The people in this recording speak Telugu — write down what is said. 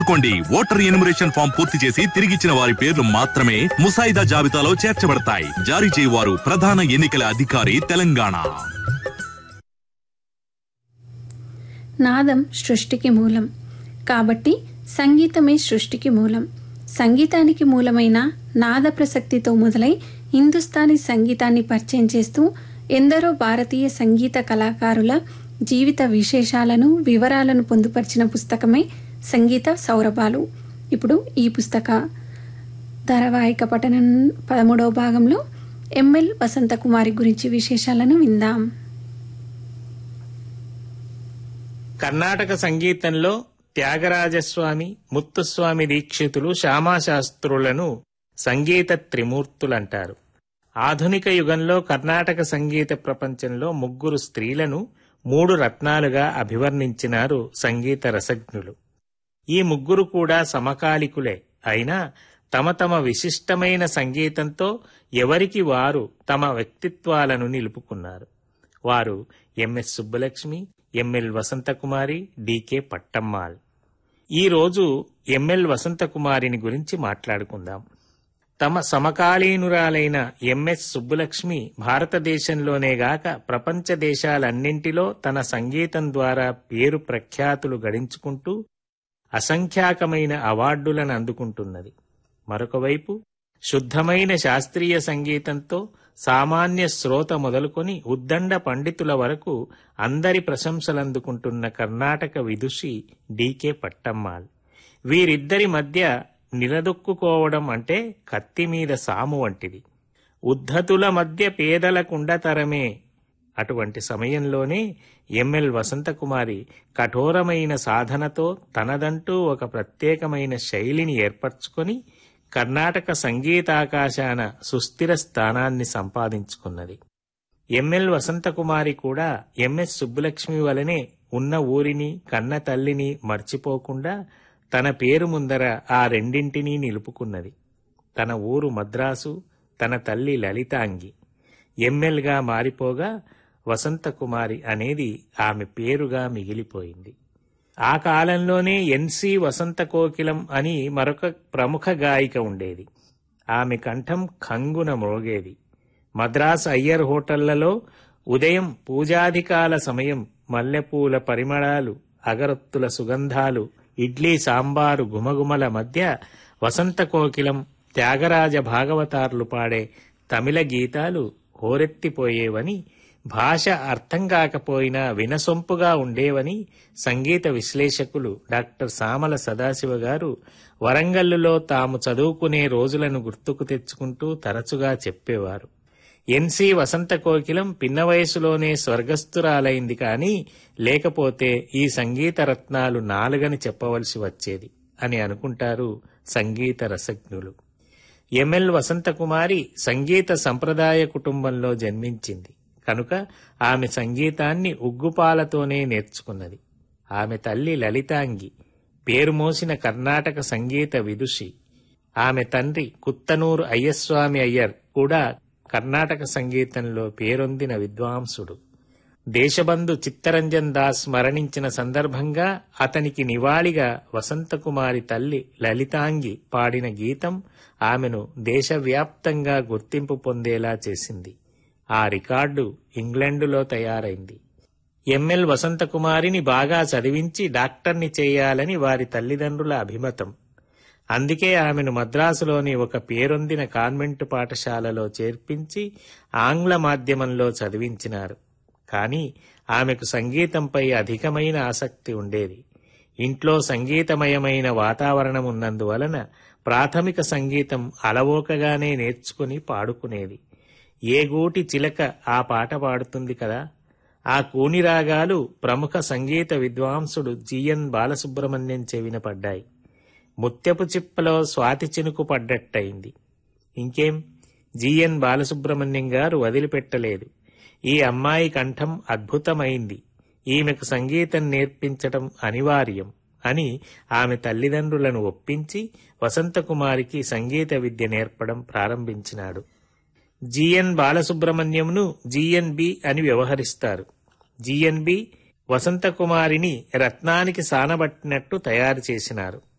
కోండి ఓటర్ ఎన్యుమరేషన్ ఫామ్ పూర్తి చేసి తిరిగిచ్చిన వారి పేర్లు మాత్రమే ముసాయిదా జాబితాలో చేర్చబడతాయి జారీ చేయవారు ప్రధాన ఎన్నికల అధికారి తెలంగాణ నాదం సృష్టికి మూలం కాబట్టి సంగీతమే సృష్టికి మూలం సంగీతానికి మూలమైన నాద ప్రసక్తితో మొదలై హిందుస్థానీ సంగీతాన్ని పరిచయం చేస్తూ ఎందరో భారతీయ సంగీత కళాకారుల జీవిత విశేషాలను వివరాలను పొందుపరిచిన పుస్తకమే సంగీత సౌరభాలు ఇప్పుడు ఈ పుస్తక ధారావాహిక పఠనం పదమూడవ భాగంలో ఎంఎల్ వసంతకుమారి గురించి విశేషాలను విందాం కర్ణాటక సంగీతంలో త్యాగరాజస్వామి ముత్తుస్వామి దీక్షితులు శ్యామాశాస్త్రులను సంగీత త్రిమూర్తులంటారు ఆధునిక యుగంలో కర్ణాటక సంగీత ప్రపంచంలో ముగ్గురు స్త్రీలను మూడు రత్నాలుగా అభివర్ణించినారు సంగీత రసజ్ఞులు ఈ ముగ్గురు కూడా సమకాలికులే అయినా తమ తమ విశిష్టమైన సంగీతంతో ఎవరికి వారు తమ వ్యక్తిత్వాలను నిలుపుకున్నారు వారు MS Subbulakshmi ML Vasanthakumari DK Pattammal ఈ రోజు ఎంఎల్ వసంతకుమారిని గురించి మాట్లాడుకుందాం తమ సమకాలీనురాలైన ఎంఎస్ సుబ్బులక్ష్మి భారతదేశంలోనే గాక ప్రపంచ దేశాలన్నింటిలో తన సంగీతం ద్వారా పేరు ప్రఖ్యాతులు గడించుకుంటూ అసంఖ్యాకమైన అవార్డులను అందుకుంటున్నది మరొకవైపు శుద్ధమైన శాస్త్రీయ సంగీతంతో సామాన్య శ్రోత మొదలుకొని ఉద్దండ పండితుల వరకు అందరి ప్రశంసలందుకుంటున్న కర్ణాటక విదుషి డీకే పట్టమ్మాల్ వీరిద్దరి మధ్య నిలదొక్కుకోవడం అంటే కత్తి మీద సాము వంటిది ఉద్ధతుల మధ్య పేదలకుండతరమే అటువంటి సమయంలోనే ఎంఎల్ వసంతకుమారి కఠోరమైన సాధనతో తనదంటూ ఒక ప్రత్యేకమైన శైలిని ఏర్పరచుకొని కర్ణాటక సంగీతాకాశాన సుస్థిర స్థానాన్ని సంపాదించుకున్నది ఎంఎల్ వసంతకుమారి కూడా ఎంఎస్ సుబ్బులక్ష్మి వలనే ఉన్న ఊరిని కన్న తల్లిని మర్చిపోకుండా తన పేరు ముందర ఆ రెండింటినీ నిలుపుకున్నది తన ఊరు మద్రాసు తన తల్లి లలితాంగి ఎంఎల్గా మారిపోగా వసంతకుమారి అనేది ఆమె పేరుగా మిగిలిపోయింది ఆ కాలంలోనే ఎన్సి వసంత కోకిలం అని మరొక ప్రముఖ గాయిక ఉండేది ఆమె కంఠం ఖంగున మ్రోగేది మద్రాస్ అయ్యర్ హోటళ్లలో ఉదయం పూజాధికాల సమయం మల్లెపూల పరిమళాలు అగరొత్తుల సుగంధాలు ఇడ్లీ సాంబారు గుమగుమల మధ్య వసంత కోకిలం త్యాగరాజ భాగవతార్లు పాడే తమిళ గీతాలు హోరెత్తిపోయేవని భాష అర్థం కాకపోయినా వినసొంపుగా ఉండేవని సంగీత విశ్లేషకులు డాక్టర్ సామల సదాశివ గారు వరంగల్లులో తాము చదువుకునే రోజులను గుర్తుకు తెచ్చుకుంటూ తరచుగా చెప్పేవారు ఎన్సి వసంత కోకిలం పిన్న వయసులోనే స్వర్గస్థురాలైంది కాని లేకపోతే ఈ సంగీత రత్నాలు నాలుగని చెప్పవలసి వచ్చేది అని అనుకుంటారు సంగీత రసజ్ఞులు ఎంఎల్ వసంతకుమారి సంగీత సంప్రదాయ కుటుంబంలో జన్మించింది కనుక ఆమె సంగీతాన్ని ఉగ్గుపాలతోనే నేర్చుకున్నది ఆమె తల్లి లలితాంగి పేరు మోసిన కర్ణాటక సంగీత విదుషి ఆమె తండ్రి కుత్తనూరు అయ్యస్వామి అయ్యర్ కూడా కర్ణాటక సంగీతంలో పేరొందిన విద్వాంసుడు దేశబంధు చిత్తరంజన్ దాస్ మరణించిన సందర్భంగా అతనికి నివాళిగా వసంతకుమారి తల్లి లలితాంగి పాడిన గీతం ఆమెను దేశవ్యాప్తంగా గుర్తింపు పొందేలా చేసింది ఆ రికార్డు ఇంగ్లండులో తయారైంది ఎంఎల్ వసంతకుమారిని బాగా చదివించి డాక్టర్ని చేయాలని వారి తల్లిదండ్రుల అభిమతం అందుకే ఆమెను మద్రాసులోని ఒక పేరొందిన కాన్వెంట్ పాఠశాలలో చేర్పించి ఆంగ్ల మాధ్యమంలో చదివించినారు కానీ ఆమెకు సంగీతంపై అధికమైన ఆసక్తి ఉండేది ఇంట్లో సంగీతమయమైన వాతావరణం ఉన్నందువలన ప్రాథమిక సంగీతం అలవోకగానే నేర్చుకుని పాడుకునేది ఏ గూటి చిలక ఆ పాట పాడుతుంది కదా ఆ కూని రాగాలు ప్రముఖ సంగీత విద్వాంసుడు జిఎన్ బాలసుబ్రహ్మణ్యం చెవిన పడ్డాయి ముత్యపు చిప్పలో స్వాతి చినుకు పడ్డట్టయింది ఇంకేం జిఎన్ బాలసుబ్రహ్మణ్యం గారు వదిలిపెట్టలేదు ఈ అమ్మాయి కంఠం అద్భుతమైంది ఈమెకు సంగీతం నేర్పించటం అనివార్యం అని ఆమె తల్లిదండ్రులను ఒప్పించి వసంతకుమారికి సంగీత విద్య నేర్పడం ప్రారంభించినాడు జిఎన్ బాలసుబ్రహ్మణ్యంను జిఎన్బి అని వ్యవహరిస్తారు జిఎన్బి వసంతకుమారిని రత్నానికి సానబట్టినట్టు తయారు చేసినారు